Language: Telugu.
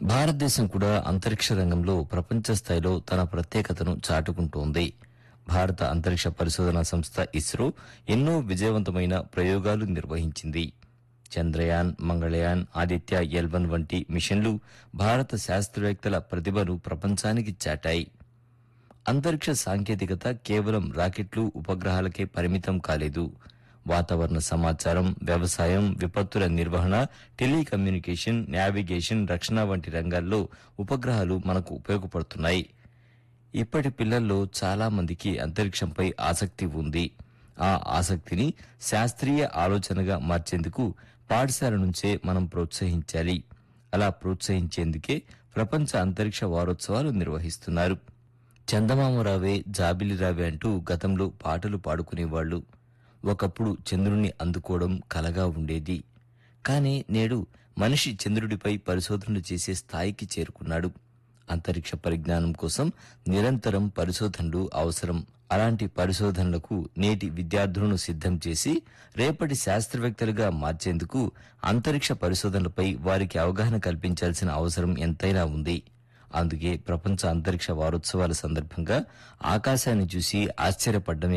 భారతదేశం కూడా అంతరిక్ష రంగంలో ప్రపంచ స్థాయిలో తన ప్రత్యేకతను చాటుకుంటోంది భారత అంతరిక్ష పరిశోధనా సంస్థ ఇస్రో ఎన్నో విజయవంతమైన ప్రయోగాలు నిర్వహించింది చంద్రయాన్ మంగళయాన్ ఆదిత్య ఎల్ వన్ వంటి మిషన్లు భారత శాస్త్రవేత్తల ప్రతిభను ప్రపంచానికి చాటాయి అంతరిక్ష సాంకేతికత కేవలం రాకెట్లు ఉపగ్రహాలకే పరిమితం కాలేదు వాతావరణ సమాచారం వ్యవసాయం విపత్తుల నిర్వహణ టెలికమ్యూనికేషన్ నావిగేషన్ రక్షణ వంటి రంగాల్లో ఉపగ్రహాలు మనకు ఉపయోగపడుతున్నాయి ఇప్పటి పిల్లల్లో చాలా మందికి అంతరిక్షంపై ఆసక్తి ఉంది ఆ ఆసక్తిని శాస్త్రీయ ఆలోచనగా మార్చేందుకు పాఠశాల నుంచే మనం ప్రోత్సహించాలి అలా ప్రోత్సహించేందుకే ప్రపంచ అంతరిక్ష వారోత్సవాలు నిర్వహిస్తున్నారు చందమామ రావే జాబిలి రావే అంటూ గతంలో పాటలు పాడుకునేవాళ్లు ఒకప్పుడు చంద్రుణ్ణి అందుకోవడం కలగా ఉండేది కానీ నేడు మనిషి చంద్రుడిపై పరిశోధనలు చేసే స్థాయికి చేరుకున్నాడు అంతరిక్ష పరిజ్ఞానం కోసం నిరంతరం పరిశోధనలు అవసరం అలాంటి పరిశోధనలకు నేటి విద్యార్థులను సిద్ధం చేసి రేపటి శాస్త్రవేత్తలుగా మార్చేందుకు అంతరిక్ష పరిశోధనలపై వారికి అవగాహన కల్పించాల్సిన అవసరం ఎంతైనా ఉంది అందుకే ప్రపంచ అంతరిక్ష వారోత్సవాల సందర్భంగా ఆకాశాన్ని చూసి ఆశ్చర్యపడ్డమే